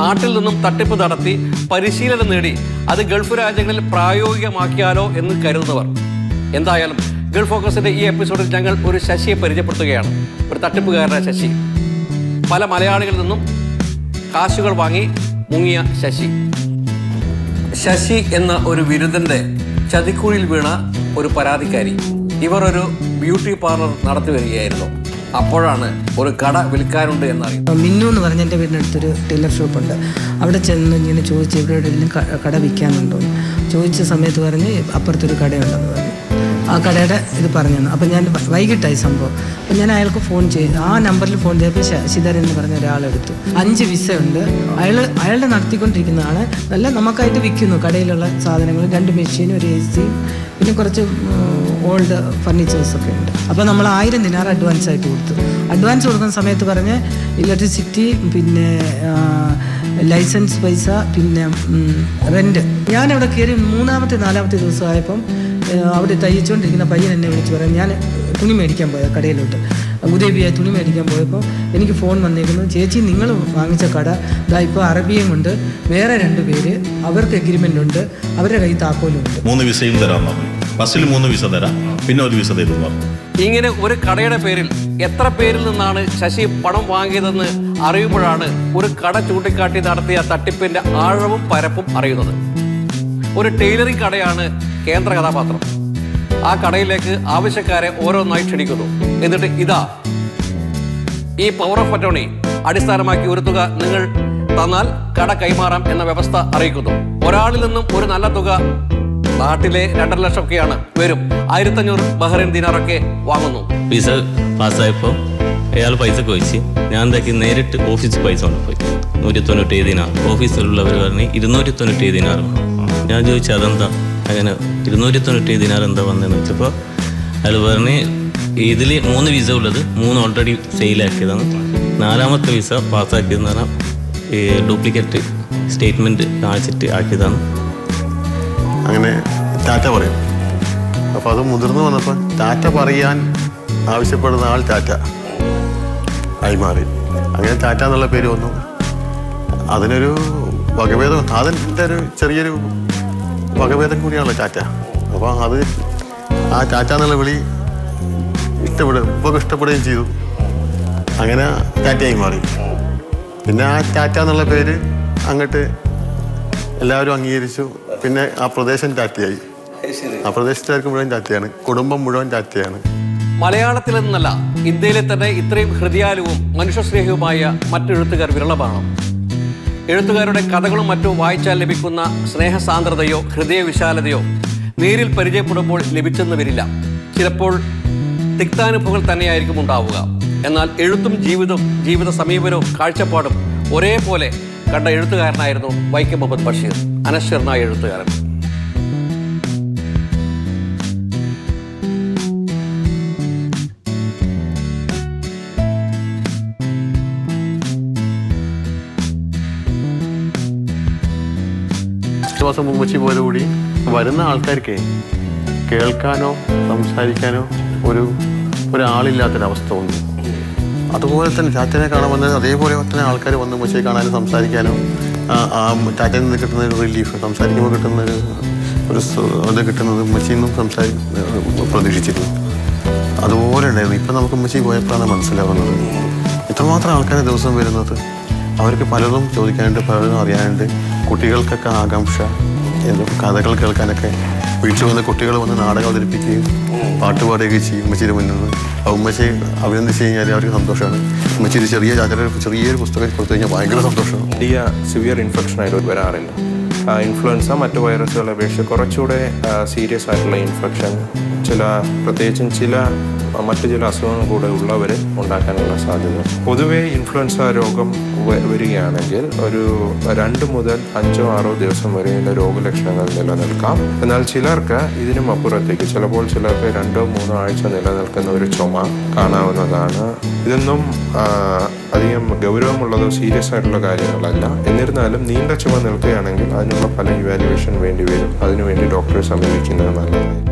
നാട്ടിൽ നിന്നും തട്ടിപ്പ് നടത്തി പരിശീലനം നേടി അത് ഗൾഫ് രാജ്യങ്ങളിൽ പ്രായോഗികമാക്കിയാലോ എന്ന് കരുതുന്നവർ എന്തായാലും ഗൾഫ് ഫോക്കസിന്റെ ഈ എപ്പിസോഡിൽ ഞങ്ങൾ ഒരു ശശിയെ പരിചയപ്പെടുത്തുകയാണ് ഒരു തട്ടിപ്പുകാരനായ ശശി പല മലയാളികളിൽ നിന്നും കാശുകൾ വാങ്ങി മുങ്ങിയ ശശി ശശി എന്ന ഒരു വിരുദ്ധന്റെ ചതിക്കുഴിയിൽ വീണ ഒരു പരാതിക്കാരി ഇവർ ഒരു ബ്യൂട്ടി പാർലർ നടത്തി വരികയായിരുന്നു അപ്പോഴാണ് ഒരു കട വിൽക്കാനുണ്ട് എന്നറിയുന്നത് മിന്നു എന്ന് പറഞ്ഞ എൻ്റെ വീടിനടുത്തൊരു ടൈലർ ഷോപ്പുണ്ട് അവിടെ ചെന്ന് ഇങ്ങനെ ചോദിച്ചു ഇവിടെ എവിടെയെങ്കിലും ക- കട വിൽക്കാനുണ്ടോ എന്ന്. ചോദിച്ച സമയത്ത് പറഞ്ഞ് അപ്പുറത്തൊരു കടയുണ്ടെന്ന് പറഞ്ഞു ആ കടയുടെ ഇത് പറഞ്ഞു തന്നു അപ്പം ഞാൻ വ- വൈകിട്ടായി സംഭവം അപ്പം ഞാൻ അയാൾക്ക് ഫോൺ ചെയ്തു ആ നമ്പറിൽ ഫോൺ ചെയ്തപ്പോൾ ശശിധരൻ എന്ന് പറഞ്ഞ ഒരാളെടുത്തു അഞ്ച് വിസ ഉണ്ട് അയാൾ അയാളുടെ നടത്തിക്കൊണ്ടിരിക്കുന്നതാണ് നല്ല നമുക്കായിട്ട് വിൽക്കുന്നു കടയിലുള്ള സാധനങ്ങൾ രണ്ട് മെഷീനും ഒരു എ സിയും പിന്നെ കുറച്ച് ഓൾഡ് ഫർണിച്ചേഴ്സൊക്കെ ഉണ്ട് അപ്പോൾ നമ്മൾ ആയിരം ദിനാർ അഡ്വാൻസ് ആയിട്ട് കൊടുത്തു അഡ്വാൻസ് കൊടുക്കുന്ന സമയത്ത് പറഞ്ഞ് ഇലക്ട്രിസിറ്റി പിന്നെ ആ, ലൈസൻസ് പൈസ പിന്നെ റെൻറ്റ് ഞാനവിടെ കയറി മൂന്നാമത്തെ നാലാമത്തെ ദിവസമായപ്പം ആ, അവിടെ തയ്ച്ചുകൊണ്ടിരിക്കുന്ന പയ്യൻ എന്നെ വിളിച്ച് പറയും ഞാൻ തുണി മേടിക്കാൻ പോയ കടയിലോട്ട് ഉദയബിയായി തുണി മേടിക്കാൻ പോയപ്പോൾ എനിക്ക് ഫോൺ വന്നിരിക്കുന്നു ചേച്ചി നിങ്ങൾ വാങ്ങിച്ച കട ഇതാ ഇപ്പോൾ അറബിയും കൊണ്ട് വേറെ രണ്ട് പേര് അവർക്ക് എഗ്രിമെൻ്റ് ഉണ്ട് അവരുടെ കയ്യിൽ താക്കോലും ഉണ്ട് മൂന്ന് വിസയും തരാൻ പറഞ്ഞു ഫസ്റ്റിൽ മൂന്ന് വിസ തരാം പിന്നെ ഒരു വിസ തരുമെന്ന് പറഞ്ഞു ഇങ്ങനെ ഒരു കടയുടെ പേരിൽ എത്ര പേരിൽ നിന്നാണ് ശശി പണം വാങ്ങിയതെന്ന് അറിയുമ്പോഴാണ് ഒരു കട ചൂണ്ടിക്കാട്ടി നടത്തിയ തട്ടിപ്പിന്റെ ആഴവും പരപ്പും അറിയുന്നത് ഒരു ടൈലറിംഗ് കടയാണ് കേന്ദ്ര കഥാപാത്രം ആ കടയിലേക്ക് ആവശ്യക്കാരെ ഓരോന്നായി ക്ഷണിക്കുന്നു എന്നിട്ട് ഇതാ ഈ പവർ ഓഫ് അറ്റോണി അടിസ്ഥാനമാക്കി ഒരു തുക നിങ്ങൾ തന്നാൽ കട കൈമാറാം എന്ന വ്യവസ്ഥ അറിയിക്കുന്നു ഒരാളിൽ നിന്നും ഒരു നല്ല തുക നാട്ടിലെ രണ്ടര ലക്ഷമൊക്കെയാണ് വരും ആയിരത്തഞ്ഞൂറ് ബഹ്റൈൻ ദിനാറൊക്കെ വാങ്ങുന്നു വിസ പാസ്സായപ്പോൾ അയാൾ പൈസ ചോദിച്ച് ഞാൻ എന്താക്കി നേരിട്ട് ഓഫീസിൽ പൈസ കൊണ്ടുപോയി നൂറ്റി തൊണ്ണൂറ്റി ഏഴിനാർ ഓഫീസിലുള്ളവർ പറഞ്ഞ് ഇരുന്നൂറ്റി തൊണ്ണൂറ്റി ഏഴിനാറ് ഞാൻ ചോദിച്ചു അതെന്താ അങ്ങനെ ഇരുന്നൂറ്റി തൊണ്ണൂറ്റി ഏഴിനാർ എന്താ വന്നതെന്ന് വെച്ചപ്പോൾ അയാൾ പറഞ്ഞ് ഇതിൽ മൂന്ന് വിസ ഉള്ളത് മൂന്ന് ഓൾറെഡി സെയിലാക്കിയതാണ് നാലാമത്തെ വിസ പാസ്സാക്കിയതെന്ന് പറഞ്ഞാൽ ഈ ഡ്യൂപ്ലിക്കേറ്റ് സ്റ്റേറ്റ്മെൻറ്റ് കാണിച്ചിട്ട് ആക്കിയതാണ് അങ്ങനെ ടാറ്റ പറയും അപ്പോൾ അത് മുതിർന്നു വന്നപ്പോൾ ടാറ്റ പറയാൻ ആവശ്യപ്പെടുന്ന ആൾ ടാറ്റ ആയി മാറി അങ്ങനെ ടാറ്റ എന്നുള്ള പേര് വന്നു അതിനൊരു വകഭേദം അതിൻ്റെ ഒരു ചെറിയൊരു വകഭേദം കൂടിയാണല്ലോ ടാറ്റ അപ്പോൾ അത് ആ ടാറ്റ എന്നുള്ള വിളി ഇഷ്ടപ്പെടും ഇപ്പോൾ ഇഷ്ടപ്പെടുകയും ചെയ്തു അങ്ങനെ ടാറ്റയായി മാറി പിന്നെ ആ ടാറ്റ എന്നുള്ള പേര് അങ്ങോട്ട് എല്ലാവരും അംഗീകരിച്ചു പിന്നെ ആ പ്രദേശം ടാറ്റയായി ആ പ്രദേശത്താർക്ക് മുഴുവൻ ടാറ്റയാണ് കുടുംബം മുഴുവൻ ടാറ്റയാണ് മലയാളത്തിൽ നിന്നല്ല ഇന്ത്യയിലെ തന്നെ ഇത്രയും ഹൃദയാലുവും മനുഷ്യസ്നേഹിയുമായ മറ്റെഴുത്തുകാർ വിരളമാണ് എഴുത്തുകാരുടെ കഥകളും മറ്റും വായിച്ചാൽ ലഭിക്കുന്ന സ്നേഹസാന്ദ്രതയോ ഹൃദയവിശാലതയോ നേരിൽ പരിചയപ്പെടുമ്പോൾ ലഭിച്ചെന്ന് വരില്ല ചിലപ്പോൾ തിക്താനുഭവങ്ങൾ തന്നെയായിരിക്കും ഉണ്ടാവുക എന്നാൽ എഴുത്തും ജീവിതവും ജീവിത സമീപനവും കാഴ്ചപ്പാടും ഒരേപോലെ കണ്ട എഴുത്തുകാരനായിരുന്നു വൈക്കം മുഹമ്മദ് ബഷീർ അനശ്വരനായ എഴുത്തുകാരൻ എട്ട് മാസം മുമ്പ് വെച്ച് പോയതുകൂടി വരുന്ന ആൾക്കാർക്ക് കേൾക്കാനോ സംസാരിക്കാനോ ഒരു ഒരാളില്ലാത്തൊരവസ്ഥ വന്നു അതുപോലെ തന്നെ ടാറ്റനെ കാണാൻ വന്നത് അതേപോലെ തന്നെ ആൾക്കാർ വന്ന് ഉമ്മച്ചിയെ കാണാനും സംസാരിക്കാനും ആ, ആ ടാറ്റയിൽ നിന്ന് കിട്ടുന്ന ഒരു റിലീഫ് സംസാരിക്കുമ്പോൾ കിട്ടുന്ന ഒരു ഒരു സ- ഇത് കിട്ടുന്നത് ഉമ്മച്ചിയിൽ നിന്നും സംസാരി പ്രതീക്ഷിച്ചിരുന്നു അതുപോലെ ഉണ്ടായിരുന്നു ഇപ്പം നമുക്ക് ഉമ്മച്ചി പോയപ്പോഴാണ് മനസ്സിലാവുന്നത് ഇത്രമാത്രം ആൾക്കാർ ദിവസം വരുന്നത് അവർക്ക് പലതും ചോദിക്കാനുണ്ട് പലതും അറിയാനുണ്ട് കുട്ടികൾക്കൊക്കെ ആകാംക്ഷ ഏതോ കഥകൾ കേൾക്കാനൊക്കെ വീട്ടിൽ വന്ന് കുട്ടികൾ വന്ന് നാടകം അവതരിപ്പിക്കുകയും പാട്ട് പാടുകയൊക്കെ ചെയ്യും ഉമ്മച്ചിയുടെ മുന്നിൽ നിന്ന് ആ ഉമ്മച്ചി അഭിനന്ദിച്ച് കഴിഞ്ഞാൽ അവർക്ക് സന്തോഷമാണ് ഉമ്മച്ചി ഒരു ചെറിയ ചാചര ചെറിയൊരു പുസ്തകം കൊടുത്തു കഴിഞ്ഞാൽ ഭയങ്കര സന്തോഷമാണ് വലിയ സിവിയർ ഇൻഫെക്ഷൻ ആയിട്ട് വരാറില്ല ഇൻഫ്ലുവൻസ മറ്റ് വൈറസുകളെ അപേക്ഷിച്ച് കുറച്ചുകൂടെ സീരിയസ് ആയിട്ടുള്ള ഇൻഫെക്ഷൻ ചില പ്രത്യേകിച്ചും ചില ആ, മറ്റ് ചില അസുഖങ്ങൾ കൂടെ ഉള്ളവർ ഉണ്ടാക്കാനുള്ള സാധ്യത പൊതുവേ ഇൻഫ്ലുവൻസ രോഗം വ- വരികയാണെങ്കിൽ ഒരു രണ്ട് മുതൽ അഞ്ചോ ആറോ ദിവസം വരെയുള്ള രോഗലക്ഷണങ്ങൾ നിലനിൽക്കാം എന്നാൽ ചിലർക്ക് ഇതിനും അപ്പുറത്തേക്ക് ചിലപ്പോൾ ചിലർക്ക് രണ്ടോ മൂന്നോ ആഴ്ച നിലനിൽക്കുന്ന ഒരു ചുമ കാണാവുന്നതാണ് ഇതൊന്നും ആ, അധികം ഗൗരവമുള്ളതോ സീരിയസ് ആയിട്ടുള്ള കാര്യങ്ങളല്ല എന്നിരുന്നാലും നീണ്ട ചുമ നിൽക്കുകയാണെങ്കിൽ അതിനുള്ള പല ഇവാലുവേഷൻ വേണ്ടി വരും അതിനുവേണ്ടി ഡോക്ടറെ സമീപിക്കുന്നത് നല്ലതായിരിക്കും